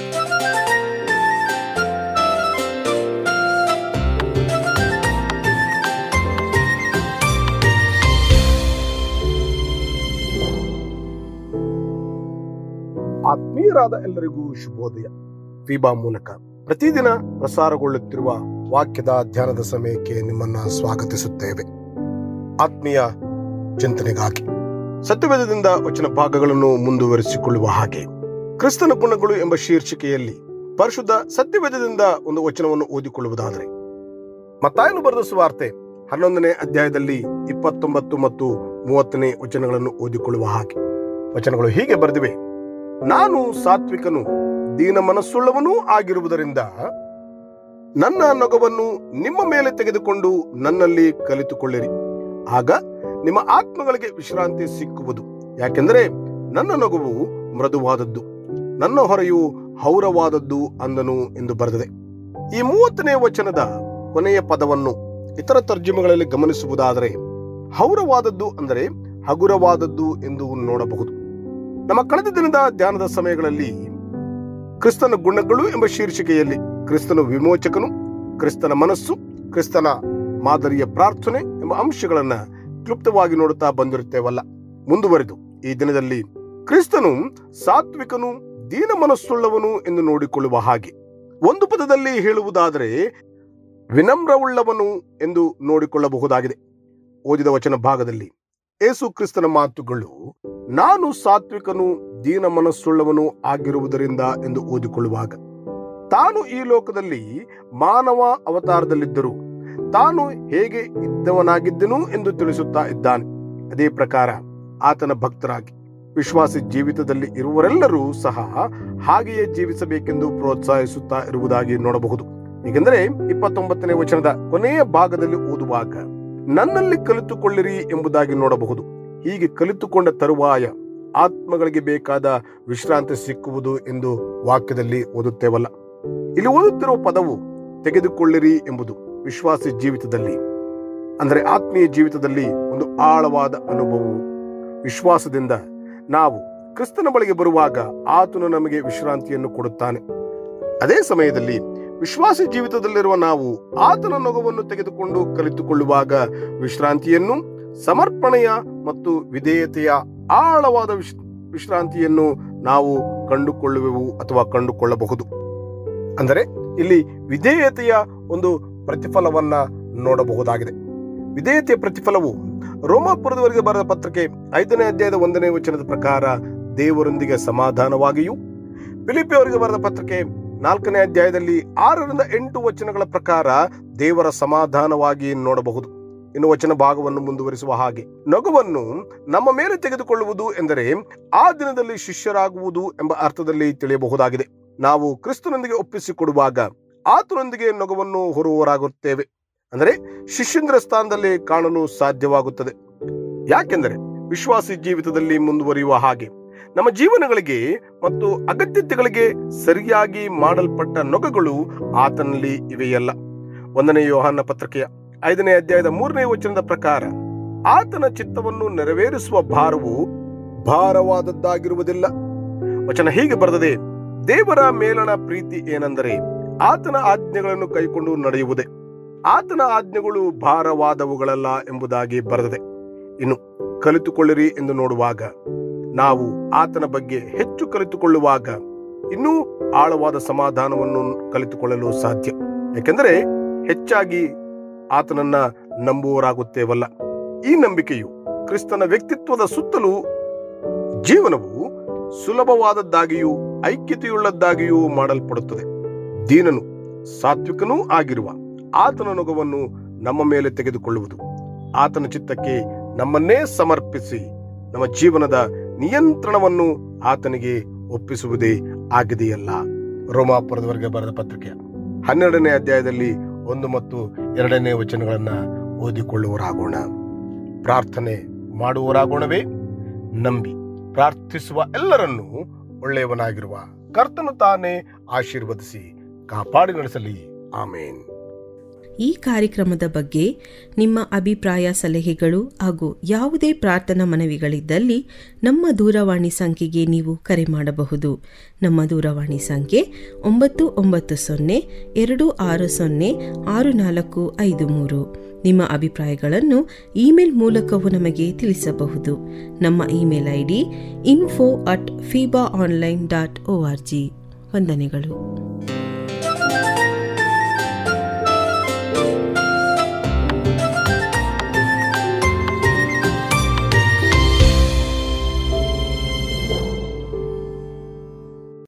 ಆತ್ಮೀಯರಾದ ಎಲ್ಲರಿಗೂ ಶುಭೋದಯ ಫೀಬಾ ಮೂಲಕ ಪ್ರತಿದಿನ ಪ್ರಸಾರಗೊಳ್ಳುತ್ತಿರುವ ವಾಕ್ಯದ ಧ್ಯಾನದ ಸಮಯಕ್ಕೆ ನಿಮ್ಮನ್ನ ಸ್ವಾಗತಿಸುತ್ತೇವೆ ಆತ್ಮೀಯ ಚಿಂತನೆಗಾಗಿ ಸತ್ಯವೇದದಿಂದ ವಚನ ಭಾಗಗಳನ್ನು ಮುಂದುವರಿಸಿಕೊಳ್ಳುವ ಹಾಗೆ ಕ್ರಿಸ್ತನ ಗುಣಗಳು ಎಂಬ ಶೀರ್ಷಿಕೆಯಲ್ಲಿ ಪರಿಶುದ್ಧ ಸತ್ಯವೇದದಿಂದ ಒಂದು ವಚನವನ್ನು ಓದಿಕೊಳ್ಳುವುದಾದರೆ ಮತ್ತಾಯನು ಬರೆದ ಸುವಾರ್ತೆ ಹನ್ನೊಂದನೇ ಅಧ್ಯಾಯದಲ್ಲಿ ಇಪ್ಪತ್ತೊಂಬತ್ತು ಮತ್ತು ಮೂವತ್ತನೇ ವಚನಗಳನ್ನು ಓದಿಕೊಳ್ಳುವ ಹಾಗೆ ವಚನಗಳು ಹೀಗೆ ಬರೆದಿವೆ ನಾನು ಸಾತ್ವಿಕನು ದೀನ ಮನಸ್ಸುಳ್ಳವನೂ ಆಗಿರುವುದರಿಂದ ನನ್ನ ನೊಗವನ್ನು ನಿಮ್ಮ ಮೇಲೆ ತೆಗೆದುಕೊಂಡು ನನ್ನಲ್ಲಿ ಕಲಿತುಕೊಳ್ಳಿರಿ ಆಗ ನಿಮ್ಮ ಆತ್ಮಗಳಿಗೆ ವಿಶ್ರಾಂತಿ ಸಿಕ್ಕುವುದು ಯಾಕೆಂದರೆ ನನ್ನ ನಗುವು ಮೃದುವಾದದ್ದು ನನ್ನ ಹೊರೆಯು ಹೌರವಾದದ್ದು ಅಂದನು ಎಂದು ಬರೆದಿದೆ ಈ ಮೂವತ್ತನೇ ವಚನದ ಕೊನೆಯ ಪದವನ್ನು ಇತರ ತರ್ಜುಮೆಗಳಲ್ಲಿ ಗಮನಿಸುವುದಾದರೆ ಹೌರವಾದದ್ದು ಅಂದರೆ ಹಗುರವಾದದ್ದು ಎಂದು ನೋಡಬಹುದು ನಮ್ಮ ಕಳೆದ ದಿನದ ಧ್ಯಾನದ ಸಮಯಗಳಲ್ಲಿ ಕ್ರಿಸ್ತನ ಗುಣಗಳು ಎಂಬ ಶೀರ್ಷಿಕೆಯಲ್ಲಿ ಕ್ರಿಸ್ತನು ವಿಮೋಚಕನು ಕ್ರಿಸ್ತನ ಮನಸ್ಸು ಕ್ರಿಸ್ತನ ಮಾದರಿಯ ಪ್ರಾರ್ಥನೆ ಎಂಬ ಅಂಶಗಳನ್ನ ಕ್ಲುಪ್ತವಾಗಿ ನೋಡುತ್ತಾ ಬಂದಿರುತ್ತೇವಲ್ಲ ಮುಂದುವರೆದು ಈ ದಿನದಲ್ಲಿ ಕ್ರಿಸ್ತನು ಸಾತ್ವಿಕನು ದೀನ ಮನಸ್ಸುಳ್ಳವನು ಎಂದು ನೋಡಿಕೊಳ್ಳುವ ಹಾಗೆ ಒಂದು ಪದದಲ್ಲಿ ಹೇಳುವುದಾದರೆ ವಿನಮ್ರವುಳ್ಳವನು ಎಂದು ನೋಡಿಕೊಳ್ಳಬಹುದಾಗಿದೆ ಓದಿದ ವಚನ ಭಾಗದಲ್ಲಿ ಏಸು ಕ್ರಿಸ್ತನ ಮಾತುಗಳು ನಾನು ಸಾತ್ವಿಕನು ದೀನ ಮನಸ್ಸುಳ್ಳವನು ಆಗಿರುವುದರಿಂದ ಎಂದು ಓದಿಕೊಳ್ಳುವಾಗ ತಾನು ಈ ಲೋಕದಲ್ಲಿ ಮಾನವ ಅವತಾರದಲ್ಲಿದ್ದರು ತಾನು ಹೇಗೆ ಇದ್ದವನಾಗಿದ್ದನು ಎಂದು ತಿಳಿಸುತ್ತಾ ಇದ್ದಾನೆ ಅದೇ ಪ್ರಕಾರ ಆತನ ಭಕ್ತರಾಗಿ ವಿಶ್ವಾಸಿ ಜೀವಿತದಲ್ಲಿ ಇರುವರೆಲ್ಲರೂ ಸಹ ಹಾಗೆಯೇ ಜೀವಿಸಬೇಕೆಂದು ಪ್ರೋತ್ಸಾಹಿಸುತ್ತಾ ಇರುವುದಾಗಿ ನೋಡಬಹುದು ಏಕೆಂದರೆ ಇಪ್ಪತ್ತೊಂಬತ್ತನೇ ವಚನದ ಕೊನೆಯ ಭಾಗದಲ್ಲಿ ಓದುವಾಗ ನನ್ನಲ್ಲಿ ಕಲಿತುಕೊಳ್ಳಿರಿ ಎಂಬುದಾಗಿ ನೋಡಬಹುದು ಹೀಗೆ ಕಲಿತುಕೊಂಡ ತರುವಾಯ ಆತ್ಮಗಳಿಗೆ ಬೇಕಾದ ವಿಶ್ರಾಂತಿ ಸಿಕ್ಕುವುದು ಎಂದು ವಾಕ್ಯದಲ್ಲಿ ಓದುತ್ತೇವಲ್ಲ ಇಲ್ಲಿ ಓದುತ್ತಿರುವ ಪದವು ತೆಗೆದುಕೊಳ್ಳಿರಿ ಎಂಬುದು ವಿಶ್ವಾಸಿ ಜೀವಿತದಲ್ಲಿ ಅಂದರೆ ಆತ್ಮೀಯ ಜೀವಿತದಲ್ಲಿ ಒಂದು ಆಳವಾದ ಅನುಭವವು ವಿಶ್ವಾಸದಿಂದ ನಾವು ಕ್ರಿಸ್ತನ ಬಳಿಗೆ ಬರುವಾಗ ಆತನು ನಮಗೆ ವಿಶ್ರಾಂತಿಯನ್ನು ಕೊಡುತ್ತಾನೆ ಅದೇ ಸಮಯದಲ್ಲಿ ವಿಶ್ವಾಸಿ ಜೀವಿತದಲ್ಲಿರುವ ನಾವು ಆತನ ನೊಗವನ್ನು ತೆಗೆದುಕೊಂಡು ಕಲಿತುಕೊಳ್ಳುವಾಗ ವಿಶ್ರಾಂತಿಯನ್ನು ಸಮರ್ಪಣೆಯ ಮತ್ತು ವಿಧೇಯತೆಯ ಆಳವಾದ ವಿಶ್ ವಿಶ್ರಾಂತಿಯನ್ನು ನಾವು ಕಂಡುಕೊಳ್ಳುವೆವು ಅಥವಾ ಕಂಡುಕೊಳ್ಳಬಹುದು ಅಂದರೆ ಇಲ್ಲಿ ವಿಧೇಯತೆಯ ಒಂದು ಪ್ರತಿಫಲವನ್ನ ನೋಡಬಹುದಾಗಿದೆ ವಿಧೇಯತೆಯ ಪ್ರತಿಫಲವು ರೋಮಾಪುರದವರೆಗೆ ಬರೆದ ಪತ್ರಕ್ಕೆ ಐದನೇ ಅಧ್ಯಾಯದ ಒಂದನೇ ವಚನದ ಪ್ರಕಾರ ದೇವರೊಂದಿಗೆ ಸಮಾಧಾನವಾಗಿಯೂ ಫಿಲಿಪಿಯವರಿಗೆ ಬರೆದ ಪತ್ರಕ್ಕೆ ನಾಲ್ಕನೇ ಅಧ್ಯಾಯದಲ್ಲಿ ಆರರಿಂದ ಎಂಟು ವಚನಗಳ ಪ್ರಕಾರ ದೇವರ ಸಮಾಧಾನವಾಗಿ ನೋಡಬಹುದು ಇನ್ನು ವಚನ ಭಾಗವನ್ನು ಮುಂದುವರಿಸುವ ಹಾಗೆ ನಗುವನ್ನು ನಮ್ಮ ಮೇಲೆ ತೆಗೆದುಕೊಳ್ಳುವುದು ಎಂದರೆ ಆ ದಿನದಲ್ಲಿ ಶಿಷ್ಯರಾಗುವುದು ಎಂಬ ಅರ್ಥದಲ್ಲಿ ತಿಳಿಯಬಹುದಾಗಿದೆ ನಾವು ಕ್ರಿಸ್ತನೊಂದಿಗೆ ಒಪ್ಪಿಸಿಕೊಡುವಾಗ ಆತನೊಂದಿಗೆ ನಗುವನ್ನು ಹೊರುವವರಾಗುತ್ತೇವೆ ಅಂದರೆ ಶಿಷ್ಯಂದ್ರ ಸ್ಥಾನದಲ್ಲಿ ಕಾಣಲು ಸಾಧ್ಯವಾಗುತ್ತದೆ ಯಾಕೆಂದರೆ ವಿಶ್ವಾಸಿ ಜೀವಿತದಲ್ಲಿ ಮುಂದುವರಿಯುವ ಹಾಗೆ ನಮ್ಮ ಜೀವನಗಳಿಗೆ ಮತ್ತು ಅಗತ್ಯತೆಗಳಿಗೆ ಸರಿಯಾಗಿ ಮಾಡಲ್ಪಟ್ಟ ನೊಗಗಳು ಆತನಲ್ಲಿ ಇವೆಯಲ್ಲ ಒಂದನೇ ಯೋಹಾನ ಪತ್ರಿಕೆಯ ಐದನೇ ಅಧ್ಯಾಯದ ಮೂರನೇ ವಚನದ ಪ್ರಕಾರ ಆತನ ಚಿತ್ತವನ್ನು ನೆರವೇರಿಸುವ ಭಾರವು ಭಾರವಾದದ್ದಾಗಿರುವುದಿಲ್ಲ ವಚನ ಹೀಗೆ ಬರೆದದೆ ದೇವರ ಮೇಲಣ ಪ್ರೀತಿ ಏನೆಂದರೆ ಆತನ ಆಜ್ಞೆಗಳನ್ನು ಕೈಕೊಂಡು ನಡೆಯುವುದೇ ಆತನ ಆಜ್ಞೆಗಳು ಭಾರವಾದವುಗಳಲ್ಲ ಎಂಬುದಾಗಿ ಬರೆದಿದೆ ಇನ್ನು ಕಲಿತುಕೊಳ್ಳಿರಿ ಎಂದು ನೋಡುವಾಗ ನಾವು ಆತನ ಬಗ್ಗೆ ಹೆಚ್ಚು ಕಲಿತುಕೊಳ್ಳುವಾಗ ಇನ್ನೂ ಆಳವಾದ ಸಮಾಧಾನವನ್ನು ಕಲಿತುಕೊಳ್ಳಲು ಸಾಧ್ಯ ಯಾಕೆಂದರೆ ಹೆಚ್ಚಾಗಿ ಆತನನ್ನ ನಂಬುವರಾಗುತ್ತೇವಲ್ಲ ಈ ನಂಬಿಕೆಯು ಕ್ರಿಸ್ತನ ವ್ಯಕ್ತಿತ್ವದ ಸುತ್ತಲೂ ಜೀವನವು ಸುಲಭವಾದದ್ದಾಗಿಯೂ ಐಕ್ಯತೆಯುಳ್ಳದ್ದಾಗಿಯೂ ಮಾಡಲ್ಪಡುತ್ತದೆ ದೀನನು ಸಾತ್ವಿಕನೂ ಆಗಿರುವ ಆತನ ನೊಗವನ್ನು ನಮ್ಮ ಮೇಲೆ ತೆಗೆದುಕೊಳ್ಳುವುದು ಆತನ ಚಿತ್ತಕ್ಕೆ ನಮ್ಮನ್ನೇ ಸಮರ್ಪಿಸಿ ನಮ್ಮ ಜೀವನದ ನಿಯಂತ್ರಣವನ್ನು ಆತನಿಗೆ ಒಪ್ಪಿಸುವುದೇ ಆಗಿದೆಯಲ್ಲ ರೋಮಾಪುರದವರೆಗೆ ಬರೆದ ಪತ್ರಿಕೆ ಹನ್ನೆರಡನೇ ಅಧ್ಯಾಯದಲ್ಲಿ ಒಂದು ಮತ್ತು ಎರಡನೇ ವಚನಗಳನ್ನ ಓದಿಕೊಳ್ಳುವರಾಗೋಣ ಪ್ರಾರ್ಥನೆ ಮಾಡುವವರಾಗೋಣವೇ ನಂಬಿ ಪ್ರಾರ್ಥಿಸುವ ಎಲ್ಲರನ್ನೂ ಒಳ್ಳೆಯವನಾಗಿರುವ ಕರ್ತನು ತಾನೇ ಆಶೀರ್ವದಿಸಿ ಕಾಪಾಡಿ ನಡೆಸಲಿ ಆಮೇನ್ ಈ ಕಾರ್ಯಕ್ರಮದ ಬಗ್ಗೆ ನಿಮ್ಮ ಅಭಿಪ್ರಾಯ ಸಲಹೆಗಳು ಹಾಗೂ ಯಾವುದೇ ಪ್ರಾರ್ಥನಾ ಮನವಿಗಳಿದ್ದಲ್ಲಿ ನಮ್ಮ ದೂರವಾಣಿ ಸಂಖ್ಯೆಗೆ ನೀವು ಕರೆ ಮಾಡಬಹುದು ನಮ್ಮ ದೂರವಾಣಿ ಸಂಖ್ಯೆ ಒಂಬತ್ತು ಒಂಬತ್ತು ಸೊನ್ನೆ ಎರಡು ಆರು ಸೊನ್ನೆ ಆರು ನಾಲ್ಕು ಐದು ಮೂರು ನಿಮ್ಮ ಅಭಿಪ್ರಾಯಗಳನ್ನು ಇಮೇಲ್ ಮೂಲಕವೂ ನಮಗೆ ತಿಳಿಸಬಹುದು ನಮ್ಮ email I D info at FEBA online dot O R G ವಂದನೆಗಳು